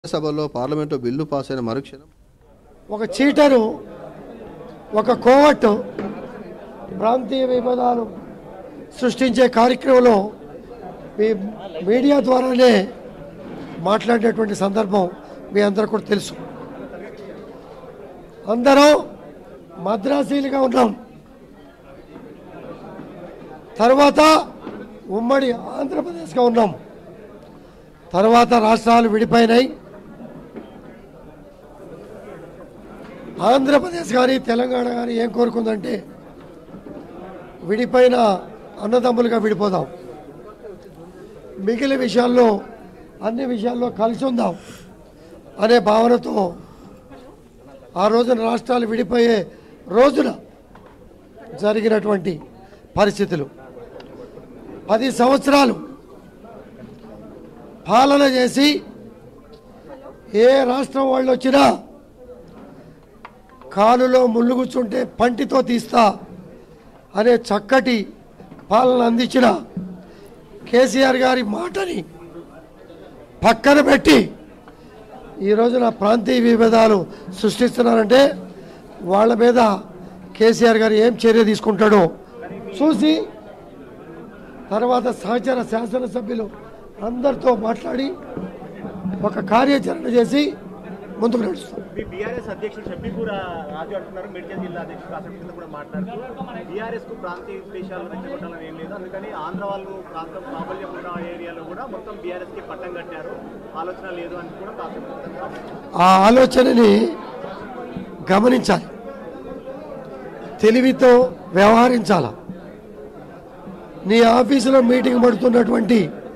సభలో parliament bill pass అయిన మరుక్షణం ఒక చీటరు ఒక కోవట్టు ప్రాంతీయ విభేదాలు సృష్టించే కార్యక్రమంలో మీ మీడియా ద్వారానే మాట్లాడేటువంటి సందర్భం మీ అందరూ కూడా తెలుసు అందరం మద్రాసీలుగా ఉన్నాం తర్వాత ఉమ్మడి ఆంధ్రప్రదేశ్గా ఉన్నాం తర్వాత రాష్ట్రాలు విడిపోయినాయి ఆంధ్రప్రదేశ్ కానీ తెలంగాణ కానీ ఏం కోరుకుందంటే విడిపోయిన అన్నదమ్ములుగా విడిపోదాం మిగిలిన విషయాల్లో అన్ని విషయాల్లో కలిసి ఉందాం అనే భావనతో ఆ రోజున రాష్ట్రాలు విడిపోయే రోజున జరిగినటువంటి పరిస్థితులు పది సంవత్సరాలు పాలన చేసి ఏ రాష్ట్రం వాళ్ళు వచ్చినా కాలులో ముళ్ళు కూర్చుంటే పంటితో తీస్తా అనే చక్కటి పాలన అందించిన కేసీఆర్ గారి మాటని పక్కన పెట్టి ఈ రోజున ప్రాంతీయ విభేదాలు సృష్టిస్తున్నారంటే వాళ్ళ మీద కేసీఆర్ గారు ఏం చర్య తీసుకుంటాడో చూసి తర్వాత సహచర శాసనసభ్యులు అందరితో మాట్లాడి ఒక కార్యాచరణ చేసి ముందుకు నడుస్తాం మీ బీఆర్ఎస్ అధ్యక్షుడు షబ్బీపూర్ రాజు అంటున్నారు మెడికల్ జిల్లా అధ్యక్షుడు కాసేపు కింద కూడా మాట్లాడుతూ బీఆర్ఎస్ కు ప్రాంతీయ విషయాలు రెచ్చగొట్టాలని ఏం లేదు అందుకని ఆంధ్ర వాళ్ళు ప్రాంతం ప్రాబల్యం ఉన్న ఏరియాలో కూడా మొత్తం బీఆర్ఎస్ కి పట్టం కట్టారు ఆలోచన లేదు అని కూడా కాసేపు క్రితంగా ఆ ఆలోచనని గమనించాలి తెలివితో వ్యవహరించాల నీ ఆఫీసులో మీటింగ్ పడుతున్నటువంటి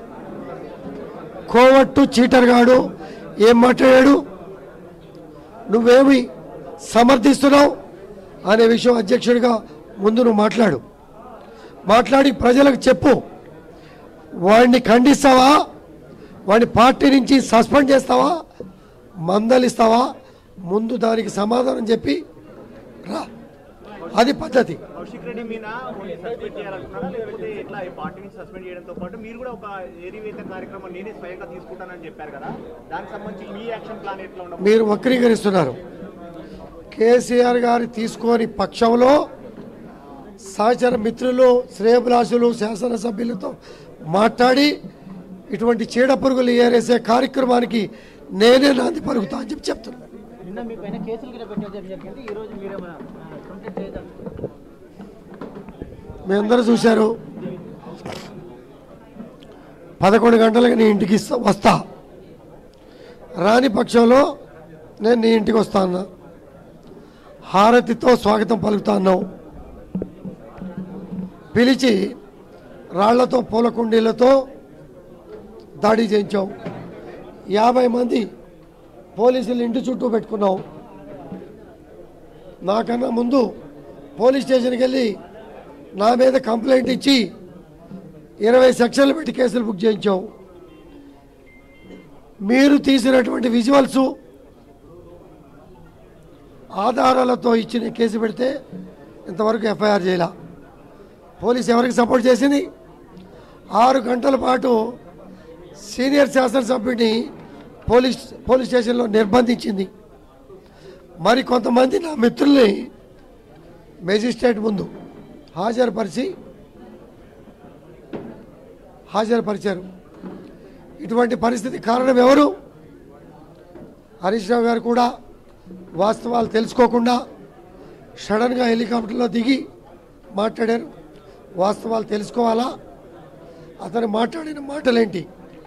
కోవట్టు చీటర్గాడు ఏం మాట్లాడాడు నువ్వేమి సమర్థిస్తున్నావు అనే విషయం అధ్యక్షుడిగా ముందు నువ్వు మాట్లాడు మాట్లాడి ప్రజలకు చెప్పు వాడిని ఖండిస్తావా వాడిని పార్టీ నుంచి సస్పెండ్ చేస్తావా మందలిస్తావా ముందు దానికి సమాధానం చెప్పి రా అది పద్ధతి కౌశిక్ రెడ్డి మీద సస్పెండ్ చేయాలనుకున్నారా లేకపోతే ఎట్లా ఈ పార్టీ నుంచి సస్పెండ్ చేయడంతో పాటు మీరు కూడా ఒక ఏరివేత కార్యక్రమం నేనే స్వయంగా తీసుకుంటానని చెప్పారు కదా దానికి సంబంధించి మీ యాక్షన్ ప్లాన్ ఎట్లా ఉండదు మీరు వక్రీకరిస్తున్నారు కేసీఆర్ గారి తీసుకొని పక్షంలో సహచర మిత్రులు శ్రేయభిలాషులు శాసనసభ్యులతో మాట్లాడి ఇటువంటి చీడ పురుగులు ఏరేసే కార్యక్రమానికి నేనే నాంది పలుకుతా అని చెప్పి చెప్తున్నాను నిన్న మీ పైన కేసులు కూడా పెట్టడం జరిగింది ఈ రోజు మీరు కంప్లీట్ చేయడం మీ అందరూ చూశారు పదకొండు గంటలకు నీ ఇంటికి ఇస్తా వస్తా రాని పక్షంలో నేను నీ ఇంటికి వస్తా అన్నా హారతితో స్వాగతం పలుకుతా అన్నావు పిలిచి రాళ్లతో పూల కుండీలతో దాడి చేయించావు యాభై మంది పోలీసులు ఇంటి చుట్టూ పెట్టుకున్నావు నాకన్నా ముందు పోలీస్ స్టేషన్కి వెళ్ళి నా మీద కంప్లైంట్ ఇచ్చి ఇరవై సెక్షన్లు పెట్టి కేసులు బుక్ చేయించాం మీరు తీసినటువంటి విజువల్స్ ఆధారాలతో ఇచ్చిన కేసు పెడితే ఇంతవరకు ఎఫ్ఐఆర్ చేయాల పోలీస్ ఎవరికి సపోర్ట్ చేసింది ఆరు గంటల పాటు సీనియర్ శాసనసభ్యుడిని పోలీస్ పోలీస్ స్టేషన్లో నిర్బంధించింది మరి కొంతమంది నా మిత్రుల్ని మెజిస్ట్రేట్ ముందు హాజరుపరిచి హాజరుపరిచారు ఇటువంటి పరిస్థితి కారణం ఎవరు హరీష్ రావు గారు కూడా వాస్తవాలు తెలుసుకోకుండా సడన్గా హెలికాప్టర్లో దిగి మాట్లాడారు వాస్తవాలు తెలుసుకోవాలా అతను మాట్లాడిన మాటలేంటి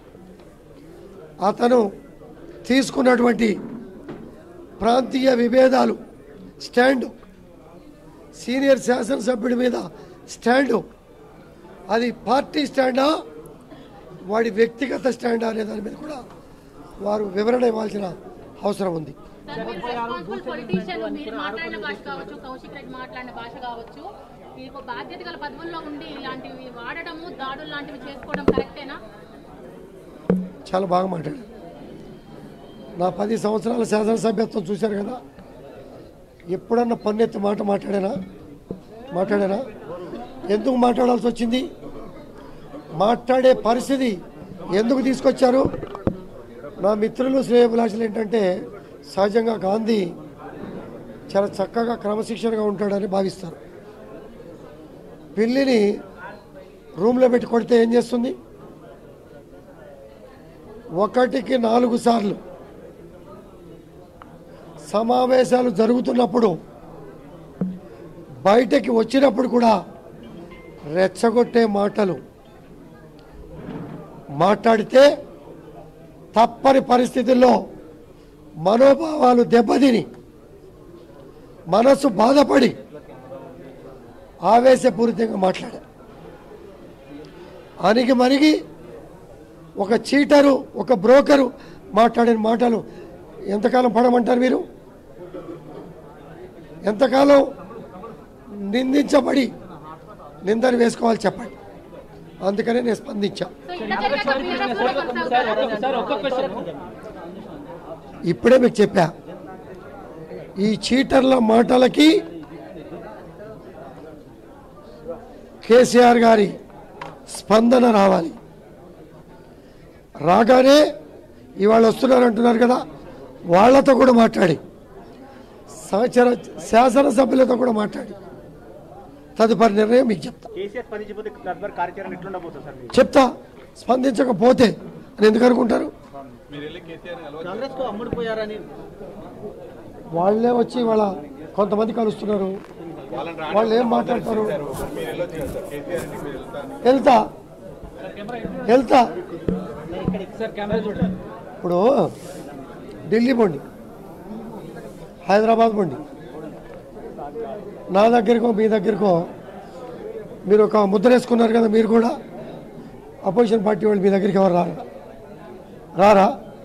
అతను తీసుకున్నటువంటి ప్రాంతీయ విభేదాలు స్టాండు సీనియర్ శాసనసభ్యుడి మీద స్టాండు అది పార్టీ స్టాండా వాడి వ్యక్తిగత స్టాండా అనే దాని మీద కూడా వారు వివరణ ఇవ్వాల్సిన అవసరం ఉంది రెస్పాన్సిబుల్ పొలిటీషియన్ మీరు మాట్లాడిన భాష కావచ్చు కౌశిక్ రెడ్డి మాట్లాడిన భాష కావచ్చు మీకు బాధ్యత గల పదవుల్లో ఉండి ఇలాంటివి వాడడము దాడులు లాంటివి చేసుకోవడం కరెక్టేనా చాలా బాగా మాట్లాడారు నా పది సంవత్సరాల శాసనసభ్యత్వం చూశారు కదా ఎప్పుడన్నా పన్నెత్తి మాట మాట్లాడానా మాట్లాడానా ఎందుకు మాట్లాడాల్సి వచ్చింది మాట్లాడే పరిస్థితి ఎందుకు తీసుకొచ్చారు నా మిత్రులు శ్రేయభిలాషులు ఏంటంటే సహజంగా గాంధీ చాలా చక్కగా క్రమశిక్షణగా ఉంటాడని భావిస్తారు పిల్లిని రూమ్లో పెట్టి కొడితే ఏం చేస్తుంది ఒకటికి నాలుగు సార్లు సమావేశాలు జరుగుతున్నప్పుడు బయటకి వచ్చినప్పుడు కూడా రెచ్చగొట్టే మాటలు మాట్లాడితే తప్పని పరిస్థితుల్లో మనోభావాలు దెబ్బతిని మనసు బాధపడి ఆవేశపూరితంగా మాట్లాడా అణిగి మరిగి ఒక చీటరు ఒక బ్రోకరు మాట్లాడిన మాటలు ఎంతకాలం పడమంటారు మీరు ఎంతకాలం నిందించబడి నిందని వేసుకోవాలి చెప్పండి అందుకనే నేను స్పందించా సో ఇక్కడ జరిగే BRS కూడా కొనసాగుతారా? ఇప్పుడే మీకు చెప్పా ఈ చీటర్ల మాటలకి కేసీఆర్ గారి స్పందన రావాలి రాగానే ఇవాళ వస్తున్నారు అంటున్నారు కదా వాళ్ళతో కూడా మాట్లాడి సహచర శాసనసభ్యులతో కూడా మాట్లాడి తదుపరి నిర్ణయం మీకు చెప్తా కేసీఆర్ స్పందించకపోతే తదుపరి కార్యాచరణ ఎట్లుండబోతుంది సార్ మీరు చెప్తా స్పందించకపోతే అని ఎందుకు అనుకుంటారు కాంగ్రెస్ కు అమ్ముడుపోయారని వాళ్ళే వచ్చి వాళ్ళ కొంతమంది కలుస్తున్నారు వాళ్ళు ఏం మాట్లాడతారు వెళ్తా వెళ్తా ఇప్పుడు ఢిల్లీ పోండి హైదరాబాద్ పోండి నా దగ్గరకో మీ దగ్గరకో మీరు ఒక ముద్ర వేసుకున్నారు కదా మీరు కూడా అపోజిషన్ పార్టీ వాళ్ళు మీ దగ్గరికి ఎవరు రారా రారా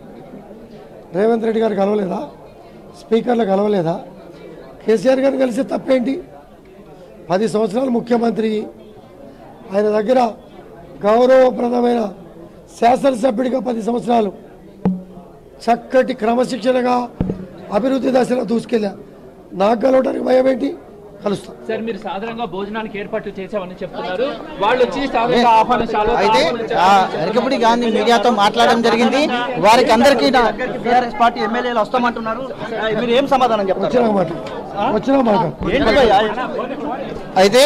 రేవంత్ రెడ్డి గారు కలవలేదా స్పీకర్లు కలవలేదా కేసీఆర్ గారిని కలిసి తప్పేంటి పది సంవత్సరాలు ముఖ్యమంత్రి ఆయన దగ్గర గౌరవప్రదమైన శాసనసభ్యుడిగా పది సంవత్సరాలు చక్కటి క్రమశిక్షణగా అభివృద్ధి దశలో దూసుకెళ్ళా నాకు కలవడానికి భయం ఏంటి కలుస్తా సార్ మీరు సాధారణంగా భోజనానికి ఏర్పాట్లు చేసామని చెప్తున్నారు వాళ్ళు వచ్చి సాధారణంగా ఆహ్వానించాలి అయితే ఆ, అరకపుడి గాంధీ మీడియాతో మాట్లాడడం జరిగింది వారికి అందరికీ టీఆర్ఎస్ పార్టీ ఎమ్మెల్యేలు వస్తామంటున్నారు ఆ, మీరు ఏం సమాధానం చెప్తారు వచ్చినా మాట వచ్చినా మాట ఏంటి భయ్యా? అయితే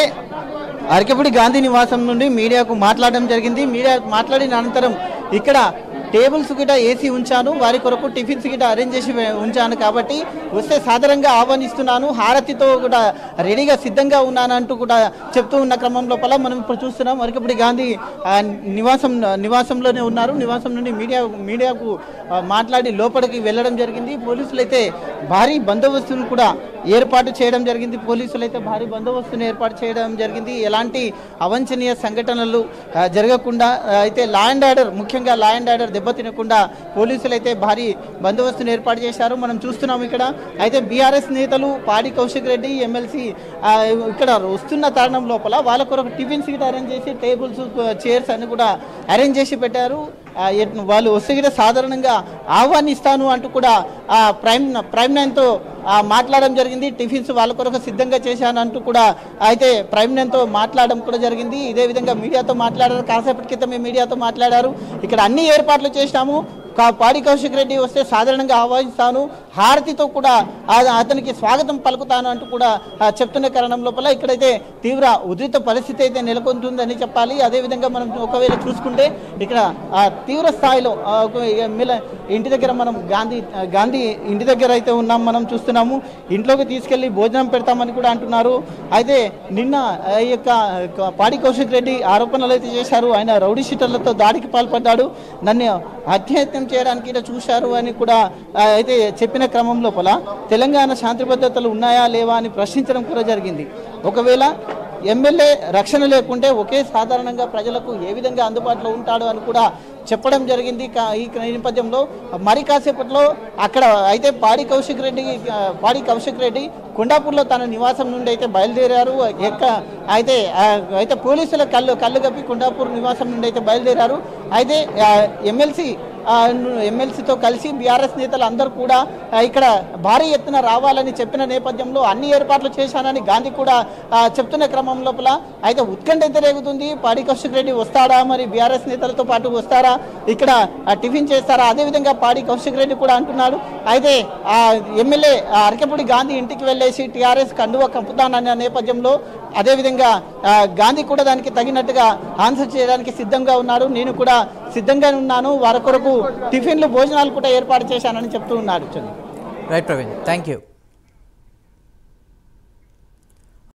అరకపుడి గాంధీ నివాసం నుండి మీడియాకు మాట్లాడడం జరిగింది మీడియా మాట్లాడిన అనంతరం ఇక్కడ టేబుల్స్ గిట ఏసీ ఉంచాను వారి కొరకు టిఫిన్స్ గిట అరేంజ్ చేసి ఉంచాను కాబట్టి వస్తే సాధారణంగా ఆహ్వానిస్తున్నాను హారతితో కూడా రెడీగా సిద్ధంగా ఉన్నానంటూ కూడా చెప్తూ ఉన్న క్రమం లోపల మనం ఇప్పుడు చూస్తున్నాం అరకపుడి గాంధీ ఆ, నివాసం నివాసంలోనే ఉన్నారు నివాసం నుండి మీడియా మీడియాకు ఆ, మాట్లాడి లోపలికి వెళ్ళడం జరిగింది పోలీసులు అయితే భారీ బందోబస్తును కూడా ఏర్పాటు చేయడం జరిగింది పోలీసులు అయితే భారీ బందోబస్తును ఏర్పాటు చేయడం జరిగింది ఎలాంటి అవంఛనీయ సంఘటనలు ఆ, జరగకుండా ఆ, అయితే లా అండ్ ఆర్డర్ ముఖ్యంగా లా అండ్ ఆర్డర్ దెబ్బతినకుండా పోలీసులు అయితే భారీ బందోబస్తును ఏర్పాటు చేశారు మనం చూస్తున్నాం ఇక్కడ అయితే బీఆర్ఎస్ నేతలు పాడి కౌశిక్ రెడ్డి ఎమ్మెల్సీ ఆ, ఇక్కడ వస్తున్న తరుణం లోపల వాళ్ళ కొరకు టిఫిన్స్ గిట అరేంజ్ చేసి టేబుల్స్ చైర్స్ అన్ని కూడా అరేంజ్ చేసి పెట్టారు ఆ, ఎట్- వాళ్ళు వస్తే గిట సాధారణంగా ఆహ్వానిస్తాను అంటూ కూడా ఆ ప్రైమ్ ప్రైమ్ నైన్తో ఆ, మాట్లాడడం జరిగింది టిఫిన్స్ వాళ్ళ కొరకు సిద్ధంగా చేశాను అంటూ కూడా అయితే ప్రైమ్ నైన్తో మాట్లాడడం కూడా జరిగింది ఇదే విధంగా మీడియాతో మాట్లాడారు కాసేపటి క్రితమే మీడియాతో మాట్లాడారు ఇక్కడ అన్ని ఏర్పాట్లు చేసినాము కా- పాడి కౌశిక్ రెడ్డి వస్తే సాధారణంగా ఆహ్వానిస్తాను హారతితో కూడా ఆ- అతనికి స్వాగతం పలుకుతాను అంటూ కూడా ఆ, చెప్తున్న కారణం లోపల ఇక్కడైతే తీవ్ర ఉధృత పరిస్థితి అయితే నెలకొంటుందని చెప్పాలి అదేవిధంగా మనం ఒకవేళ చూసుకుంటే ఇక్కడ ఆ, తీవ్ర స్థాయిలో ఆ, ఒక ఎమ్మెల్యే ఇంటి దగ్గర మనం గాంధీ ఆ, గాంధీ ఇంటి దగ్గర అయితే ఉన్నాం మనం చూస్తున్నాము ఇంట్లోకి తీసుకెళ్లి భోజనం పెడతామని కూడా అంటున్నారు అయితే నిన్న ఆ, ఈ యొక్క ఆ, పాడి కౌశిక్ రెడ్డి ఆరోపణలు అయితే చేశారు ఆయన రౌడీ షీటర్లతో దాడికి పాల్పడ్డాడు నన్ను హత్యయత్నం చేయడానికి ఇలా చూశారు అని కూడా ఆ, అయితే చెప్పిన క్రమం లోపల తెలంగాణ శాంతి భద్రతలు ఉన్నాయా లేవా అని ప్రశ్నించడం కూడా జరిగింది ఒకవేళ ఎమ్మెల్యే రక్షణ లేకుంటే ఒకే సాధారణంగా ప్రజలకు ఏ విధంగా అందుబాటులో ఉంటాడు అని కూడా చెప్పడం జరిగింది కా- ఈ నేపథ్యంలో మరి కాసేపట్లో అక్కడ అయితే పాడి కౌశిక్ రెడ్డి ఆ, పాడి కౌశిక్ రెడ్డి కొండాపూర్లో తన నివాసం నుండి అయితే బయలుదేరారు ఎక్క అయితే ఆ, అయితే పోలీసుల కళ్ళు కళ్ళు కప్పి కొండాపూర్ నివాసం నుండి అయితే బయలుదేరారు అయితే ఎమ్మెల్సీ ఎమ్మెల్సీతో కలిసి బీఆర్ఎస్ నేతలు అందరూ కూడా ఆ, ఇక్కడ భారీ ఎత్తున రావాలని చెప్పిన నేపథ్యంలో అన్ని ఏర్పాట్లు చేశానని గాంధీ కూడా ఆ, చెప్తున్న క్రమం లోపల అయితే ఉత్కంఠ ఎంత రేగుతుంది పాడి కౌశిక్ రెడ్డి వస్తాడా మరి బీఆర్ఎస్ నేతలతో పాటు వస్తారా ఇక్కడ ఆ, టిఫిన్ చేస్తారా అదేవిధంగా పాడి కౌశిక్ రెడ్డి కూడా అంటున్నాడు అయితే ఆ ఎమ్మెల్యే ఆ, అరకెపూడి గాంధీ ఇంటికి వెళ్ళేసి టీఆర్ఎస్ కండువ కప్పుతానన్న నేపథ్యంలో అదేవిధంగా ఆ, గాంధీ కూడా దానికి తగినట్టుగా ఆన్సర్ చేయడానికి సిద్ధంగా ఉన్నాడు నేను కూడా సిద్ధంగా ఉన్నాను వారి కొరకు టిఫిన్లు భోజనాలు కూడా ఏర్పాటు చేశానని చెప్తూ ఉన్నాడు రైట్ ప్రవీణ్ థ్యాంక్ యూ